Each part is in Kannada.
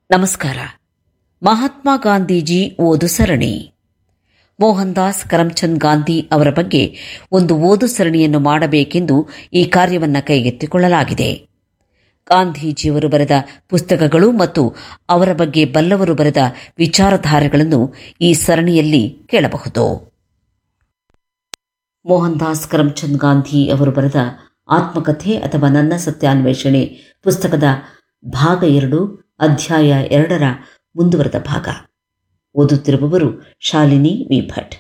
ನಮಸ್ಕಾರ ಮಹಾತ್ಮ ಗಾಂಧೀಜಿ ಓದು ಸರಣಿ ಮೋಹನ್ ದಾಸ್ ಕರಮ್ಚಂದ್ ಗಾಂಧಿ ಅವರ ಬಗ್ಗೆ ಒಂದು ಓದು ಸರಣಿಯನ್ನು ಮಾಡಬೇಕೆಂದು ಈ ಕಾರ್ಯವನ್ನು ಕೈಗೆತ್ತಿಕೊಳ್ಳಲಾಗಿದೆ ಗಾಂಧೀಜಿಯವರು ಬರೆದ ಪುಸ್ತಕಗಳು ಮತ್ತು ಅವರ ಬಗ್ಗೆ ಬಲ್ಲವರು ಬರೆದ ವಿಚಾರಧಾರೆಗಳನ್ನು ಈ ಸರಣಿಯಲ್ಲಿ ಕೇಳಬಹುದು ಮೋಹನ್ ದಾಸ್ ಕರಮ್ಚಂದ್ ಗಾಂಧಿ ಅವರು ಬರೆದ ಆತ್ಮಕಥೆ ಅಥವಾ ನನ್ನ ಸತ್ಯಾನ್ವೇಷಣೆ ಪುಸ್ತಕದ ಭಾಗ ಎರಡು ಅಧ್ಯಾಯ ಎರಡರ ಮುಂದುವರೆದ ಭಾಗ ಓದುತ್ತಿರುವವರು ಶಾಲಿನಿ ವಿ ಭಟ್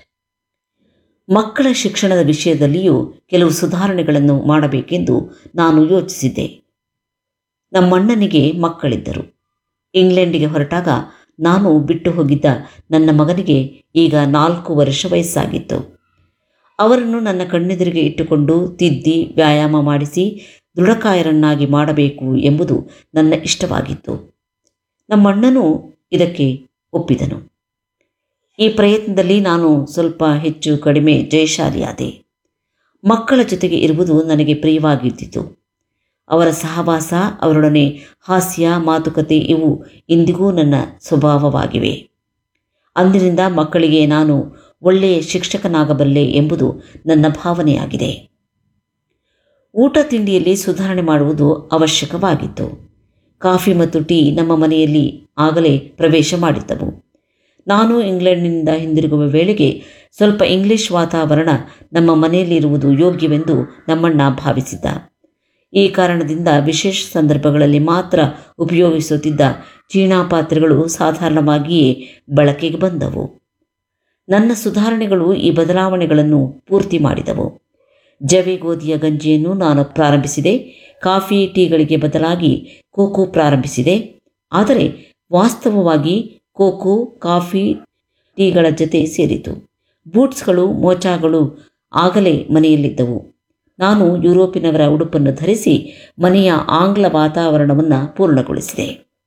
ಮಕ್ಕಳ ಶಿಕ್ಷಣದ ವಿಷಯದಲ್ಲಿಯೂ ಕೆಲವು ಸುಧಾರಣೆಗಳನ್ನು ಮಾಡಬೇಕೆಂದು ನಾನು ಯೋಚಿಸಿದ್ದೆ ನಮ್ಮಣ್ಣನಿಗೆ ಮಕ್ಕಳಿದ್ದರು ಇಂಗ್ಲೆಂಡಿಗೆ ಹೊರಟಾಗ ನಾನು ಬಿಟ್ಟು ಹೋಗಿದ್ದ ನನ್ನ ಮಗನಿಗೆ ಈಗ ನಾಲ್ಕು ವರ್ಷ ವಯಸ್ಸಾಗಿತ್ತು ಅವರನ್ನು ನನ್ನ ಕಣ್ಣೆದುರಿಗೆ ಇಟ್ಟುಕೊಂಡು ತಿದ್ದಿ ವ್ಯಾಯಾಮ ಮಾಡಿಸಿ ದೃಢಕಾಯರನ್ನಾಗಿ ಮಾಡಬೇಕು ಎಂಬುದು ನನ್ನ ಇಷ್ಟವಾಗಿತ್ತು ನಮ್ಮಣ್ಣನೂ ಇದಕ್ಕೆ ಒಪ್ಪಿದನು ಈ ಪ್ರಯತ್ನದಲ್ಲಿ ನಾನು ಸ್ವಲ್ಪ ಹೆಚ್ಚು ಕಡಿಮೆ ಜಯಶಾಲಿಯಾದೆ ಮಕ್ಕಳ ಜೊತೆಗೆ ಇರುವುದು ನನಗೆ ಪ್ರಿಯವಾಗಿದ್ದಿತು ಅವರ ಸಹವಾಸ ಅವರೊಡನೆ ಹಾಸ್ಯ ಮಾತುಕತೆ ಇವು ಇಂದಿಗೂ ನನ್ನ ಸ್ವಭಾವವಾಗಿವೆ ಅಂದಿನಿಂದ ಮಕ್ಕಳಿಗೆ ನಾನು ಒಳ್ಳೆಯ ಶಿಕ್ಷಕನಾಗಬಲ್ಲೆ ಎಂಬುದು ನನ್ನ ಭಾವನೆಯಾಗಿದೆ ಊಟ ತಿಂಡಿಯಲ್ಲಿ ಸುಧಾರಣೆ ಮಾಡುವುದು ಅವಶ್ಯಕವಾಗಿತ್ತು ಕಾಫಿ ಮತ್ತು ಟೀ ನಮ್ಮ ಮನೆಯಲ್ಲಿ ಆಗಲೇ ಪ್ರವೇಶ ಮಾಡಿದ್ದವು ನಾನು ಇಂಗ್ಲೆಂಡ್ನಿಂದ ಹಿಂದಿರುಗುವ ವೇಳೆಗೆ ಸ್ವಲ್ಪ ಇಂಗ್ಲಿಷ್ ವಾತಾವರಣ ನಮ್ಮ ಮನೆಯಲ್ಲಿರುವುದು ಯೋಗ್ಯವೆಂದು ನಮ್ಮಣ್ಣ ಭಾವಿಸಿದ್ದ ಈ ಕಾರಣದಿಂದ ವಿಶೇಷ ಸಂದರ್ಭಗಳಲ್ಲಿ ಮಾತ್ರ ಉಪಯೋಗಿಸುತ್ತಿದ್ದ ಚೀನಾ ಪಾತ್ರೆಗಳು ಸಾಧಾರಣವಾಗಿಯೇ ಬಳಕೆಗೆ ಬಂದವು ನನ್ನ ಸುಧಾರಣೆಗಳು ಈ ಬದಲಾವಣೆಗಳನ್ನು ಪೂರ್ತಿ ಮಾಡಿದವು ಜವೆ ಗೋಧಿಯ ಗಂಜಿಯನ್ನು ನಾನು ಪ್ರಾರಂಭಿಸಿದೆ ಕಾಫಿ ಟೀಗಳಿಗೆ ಬದಲಾಗಿ ಕೋಕೋ ಪ್ರಾರಂಭಿಸಿದೆ ಆದರೆ ವಾಸ್ತವವಾಗಿ ಕೋಕೋ ಕಾಫಿ ಟೀಗಳ ಜೊತೆ ಸೇರಿತು ಬೂಟ್ಸ್ಗಳು ಮೋಚಾಗಳು ಆಗಲೇ ಮನೆಯಲ್ಲಿದ್ದವು ನಾನು ಯುರೋಪಿನವರ ಉಡುಪನ್ನು ಧರಿಸಿ ಮನೆಯ ಆಂಗ್ಲ ವಾತಾವರಣವನ್ನು ಪೂರ್ಣಗೊಳಿಸಿದೆ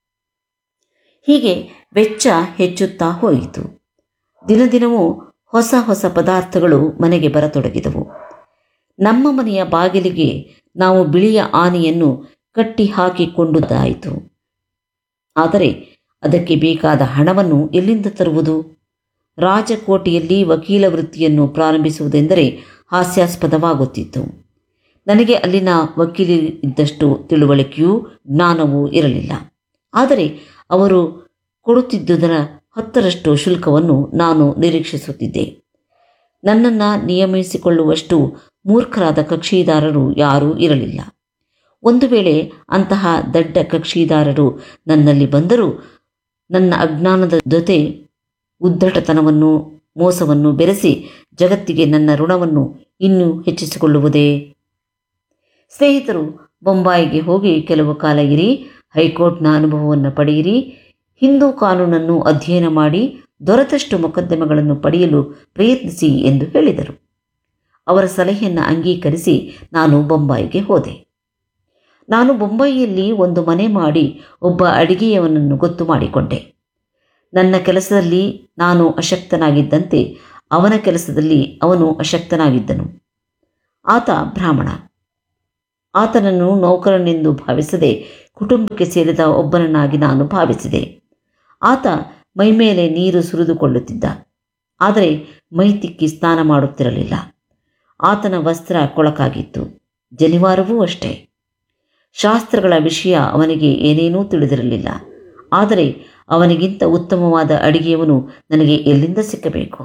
ಹೀಗೆ ವೆಚ್ಚ ಹೆಚ್ಚುತ್ತಾ ಹೋಯಿತು ದಿನದಿನವೂ ಹೊಸ ಹೊಸ ಪದಾರ್ಥಗಳು ಮನೆಗೆ ಬರತೊಡಗಿದವು ನಮ್ಮ ಮನೆಯ ಬಾಗಿಲಿಗೆ ನಾವು ಬಿಳಿಯ ಆನೆಯನ್ನು ಕಟ್ಟಿ ಹಾಕಿಕೊಂಡುದಾಯಿತು ಆದರೆ ಅದಕ್ಕೆ ಬೇಕಾದ ಹಣವನ್ನು ಎಲ್ಲಿಂದ ತರುವುದು ರಾಜಕೋಟೆಯಲ್ಲಿ ವಕೀಲ ವೃತ್ತಿಯನ್ನು ಪ್ರಾರಂಭಿಸುವುದೆಂದರೆ ಹಾಸ್ಯಾಸ್ಪದವಾಗುತ್ತಿತ್ತು ನನಗೆ ಅಲ್ಲಿನ ವಕೀಲಿ ಇದ್ದಷ್ಟು ತಿಳುವಳಿಕೆಯೂ ಜ್ಞಾನವೂ ಇರಲಿಲ್ಲ ಆದರೆ ಅವರು ಕೊಡುತ್ತಿದ್ದುದರ ಹತ್ತರಷ್ಟು ಶುಲ್ಕವನ್ನು ನಾನು ನಿರೀಕ್ಷಿಸುತ್ತಿದ್ದೆ ನನ್ನನ್ನು ನಿಯಮಿಸಿಕೊಳ್ಳುವಷ್ಟು ಮೂರ್ಖರಾದ ಕಕ್ಷಿದಾರರು ಯಾರೂ ಇರಲಿಲ್ಲ ಒಂದು ವೇಳೆ ಅಂತಹ ದಡ್ಡ ಕಕ್ಷಿದಾರರು ನನ್ನಲ್ಲಿ ಬಂದರೂ ನನ್ನ ಅಜ್ಞಾನದ ಜೊತೆ ಉದ್ದಟತನವನ್ನು ಮೋಸವನ್ನು ಬೆರೆಸಿ ಜಗತ್ತಿಗೆ ನನ್ನ ಋಣವನ್ನು ಇನ್ನೂ ಹೆಚ್ಚಿಸಿಕೊಳ್ಳುವುದೇ ಸ್ನೇಹಿತರು ಬೊಂಬಾಯಿಗೆ ಹೋಗಿ ಕೆಲವು ಕಾಲ ಇರಿ ಹೈಕೋರ್ಟ್ನ ಅನುಭವವನ್ನು ಪಡೆಯಿರಿ ಹಿಂದೂ ಕಾನೂನನ್ನು ಅಧ್ಯಯನ ಮಾಡಿ ದೊರೆತಷ್ಟು ಮೊಕದ್ದಮೆಗಳನ್ನು ಪಡೆಯಲು ಪ್ರಯತ್ನಿಸಿ ಎಂದು ಹೇಳಿದರು ಅವರ ಸಲಹೆಯನ್ನು ಅಂಗೀಕರಿಸಿ ನಾನು ಬೊಂಬಾಯಿಗೆ ಹೋದೆ ನಾನು ಬೊಂಬಾಯಿಯಲ್ಲಿ ಒಂದು ಮನೆ ಮಾಡಿ ಒಬ್ಬ ಅಡಿಗೆಯವನನ್ನು ಗೊತ್ತು ಮಾಡಿಕೊಂಡೆ ನನ್ನ ಕೆಲಸದಲ್ಲಿ ನಾನು ಅಶಕ್ತನಾಗಿದ್ದಂತೆ ಅವನ ಕೆಲಸದಲ್ಲಿ ಅವನು ಅಶಕ್ತನಾಗಿದ್ದನು ಆತ ಬ್ರಾಹ್ಮಣ ಆತನನ್ನು ನೌಕರನೆಂದು ಭಾವಿಸದೆ ಕುಟುಂಬಕ್ಕೆ ಸೇರಿದ ಒಬ್ಬನನ್ನಾಗಿ ನಾನು ಭಾವಿಸಿದೆ ಆತ ಮೈಮೇಲೆ ನೀರು ಸುರಿದುಕೊಳ್ಳುತ್ತಿದ್ದ ಆದರೆ ಮೈ ತಿಕ್ಕಿ ಸ್ನಾನ ಮಾಡುತ್ತಿರಲಿಲ್ಲ ಆತನ ವಸ್ತ್ರ ಕೊಳಕಾಗಿತ್ತು ಜನಿವಾರವೂ ಅಷ್ಟೇ ಶಾಸ್ತ್ರಗಳ ವಿಷಯ ಅವನಿಗೆ ಏನೇನೂ ತಿಳಿದಿರಲಿಲ್ಲ ಆದರೆ ಅವನಿಗಿಂತ ಉತ್ತಮವಾದ ಅಡಿಗೆಯವನು ನನಗೆ ಎಲ್ಲಿಂದ ಸಿಕ್ಕಬೇಕು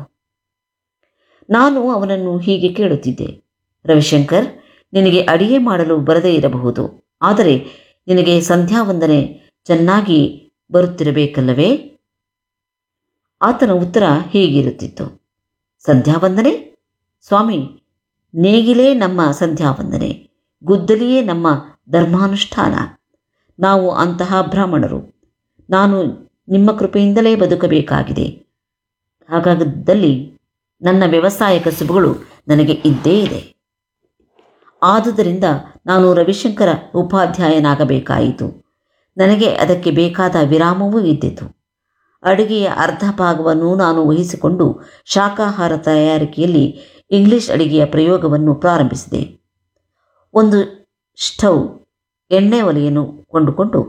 ನಾನು ಅವನನ್ನು ಹೀಗೆ ಕೇಳುತ್ತಿದ್ದೆ ರವಿಶಂಕರ್ ನಿನಗೆ ಅಡಿಗೆ ಮಾಡಲು ಬರದೇ ಇರಬಹುದು ಆದರೆ ನಿನಗೆ ಸಂಧ್ಯಾವಂದನೆ ಚೆನ್ನಾಗಿ ಬರುತ್ತಿರಬೇಕಲ್ಲವೇ ಆತನ ಉತ್ತರ ಹೀಗಿರುತ್ತಿತ್ತು ಸಂಧ್ಯಾವಂದನೆ ಸ್ವಾಮಿ ನೇಗಿಲೇ ನಮ್ಮ ಸಂಧ್ಯಾವಂದನೆ ಗುದ್ದಲಿಯೇ ನಮ್ಮ ಧರ್ಮಾನುಷ್ಠಾನ ನಾವು ಅಂತಹ ಬ್ರಾಹ್ಮಣರು ನಾನು ನಿಮ್ಮ ಕೃಪೆಯಿಂದಲೇ ಬದುಕಬೇಕಾಗಿದೆ ಹಾಗಾದಲ್ಲಿ ನನ್ನ ವ್ಯವಸಾಯ ಕಸುಬುಗಳು ನನಗೆ ಇದ್ದೇ ಇದೆ ಆದುದರಿಂದ ನಾನು ರವಿಶಂಕರ ಉಪಾಧ್ಯಾಯನಾಗಬೇಕಾಯಿತು ನನಗೆ ಅದಕ್ಕೆ ಬೇಕಾದ ವಿರಾಮವೂ ಇದ್ದಿತು ಅಡುಗೆಯ ಅರ್ಧ ಭಾಗವನ್ನು ನಾನು ವಹಿಸಿಕೊಂಡು ಶಾಕಾಹಾರ ತಯಾರಿಕೆಯಲ್ಲಿ ಇಂಗ್ಲಿಷ್ ಅಡಿಗೆಯ ಪ್ರಯೋಗವನ್ನು ಪ್ರಾರಂಭಿಸಿದೆ ಒಂದು ಸ್ಟವ್ ಎಣ್ಣೆ ಒಲೆಯನ್ನು ಕೊಂಡುಕೊಂಡು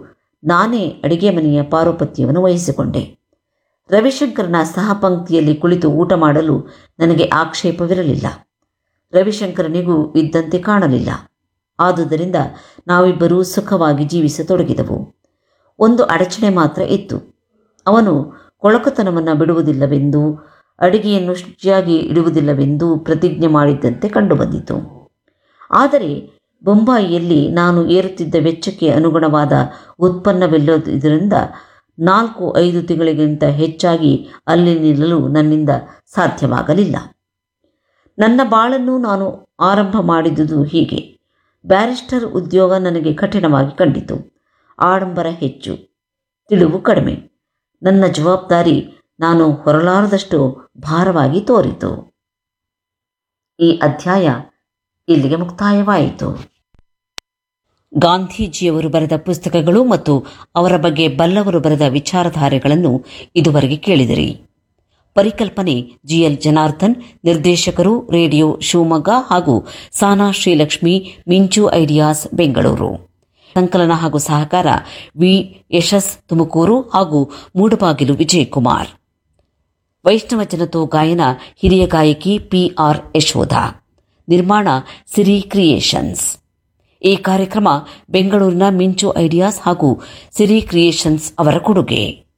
ನಾನೇ ಅಡಿಗೆ ಮನೆಯ ಪಾರುಪತ್ಯವನ್ನು ವಹಿಸಿಕೊಂಡೆ ರವಿಶಂಕರನ ಸಹಪಂಕ್ತಿಯಲ್ಲಿ ಕುಳಿತು ಊಟ ಮಾಡಲು ನನಗೆ ಆಕ್ಷೇಪವಿರಲಿಲ್ಲ ರವಿಶಂಕರನಿಗೂ ಇದ್ದಂತೆ ಕಾಣಲಿಲ್ಲ ಆದುದರಿಂದ ನಾವಿಬ್ಬರೂ ಸುಖವಾಗಿ ಜೀವಿಸತೊಡಗಿದವು ಒಂದು ಅಡಚಣೆ ಮಾತ್ರ ಇತ್ತು ಅವನು ಕೊಳಕತನವನ್ನು ಬಿಡುವುದಿಲ್ಲವೆಂದು ಅಡಿಗೆಯನ್ನು ಶುಚಿಯಾಗಿ ಇಡುವುದಿಲ್ಲವೆಂದು ಪ್ರತಿಜ್ಞೆ ಮಾಡಿದ್ದಂತೆ ಕಂಡುಬಂದಿತು ಆದರೆ ಬೊಂಬಾಯಿಯಲ್ಲಿ ನಾನು ಏರುತ್ತಿದ್ದ ವೆಚ್ಚಕ್ಕೆ ಅನುಗುಣವಾದ ಉತ್ಪನ್ನವಿಲ್ಲದಿದ್ದರಿಂದ ನಾಲ್ಕು ಐದು ತಿಂಗಳಿಗಿಂತ ಹೆಚ್ಚಾಗಿ ಅಲ್ಲಿ ನಿಲ್ಲಲು ನನ್ನಿಂದ ಸಾಧ್ಯವಾಗಲಿಲ್ಲ ನನ್ನ ಬಾಳನ್ನು ನಾನು ಆರಂಭ ಮಾಡಿದುದು ಹೀಗೆ ಬ್ಯಾರಿಸ್ಟರ್ ಉದ್ಯೋಗ ನನಗೆ ಕಠಿಣವಾಗಿ ಕಂಡಿತು ಆಡಂಬರ ಹೆಚ್ಚು ತಿಳಿವು ಕಡಿಮೆ ನನ್ನ ಜವಾಬ್ದಾರಿ ನಾನು ಹೊರಲಾರದಷ್ಟು ಭಾರವಾಗಿ ತೋರಿತು ಈ ಅಧ್ಯಾಯ ಇಲ್ಲಿಗೆ ಮುಕ್ತಾಯವಾಯಿತು ಗಾಂಧೀಜಿಯವರು ಬರೆದ ಪುಸ್ತಕಗಳು ಮತ್ತು ಅವರ ಬಗ್ಗೆ ಬಲ್ಲವರು ಬರೆದ ವಿಚಾರಧಾರೆಗಳನ್ನು ಇದುವರೆಗೆ ಕೇಳಿದಿರಿ ಪರಿಕಲ್ಪನೆ ಜಿಎಲ್ ಜನಾರ್ದನ್ ನಿರ್ದೇಶಕರು ರೇಡಿಯೋ ಶಿವಮೊಗ್ಗ ಹಾಗೂ ಸಾನಾ ಶ್ರೀಲಕ್ಷ್ಮಿ ಮಿಂಚು ಐಡಿಯಾಸ್ ಬೆಂಗಳೂರು ಸಂಕಲನ ಹಾಗೂ ಸಹಕಾರ ವಿ ಯಶಸ್ ತುಮಕೂರು ಹಾಗೂ ಮೂಡಬಾಗಿಲು ವಿಜಯಕುಮಾರ್ ವೈಷ್ಣವ ಜನತೋ ಗಾಯನ ಹಿರಿಯ ಗಾಯಕಿ ಪಿಆರ್ ಯಶೋಧ ನಿರ್ಮಾಣ ಸಿರಿ ಕ್ರಿಯೇಷನ್ಸ್ ಈ ಕಾರ್ಯಕ್ರಮ ಬೆಂಗಳೂರಿನ ಮಿಂಚು ಐಡಿಯಾಸ್ ಹಾಗೂ ಸಿರಿ ಕ್ರಿಯೇಷನ್ಸ್ ಅವರ ಕೊಡುಗೆ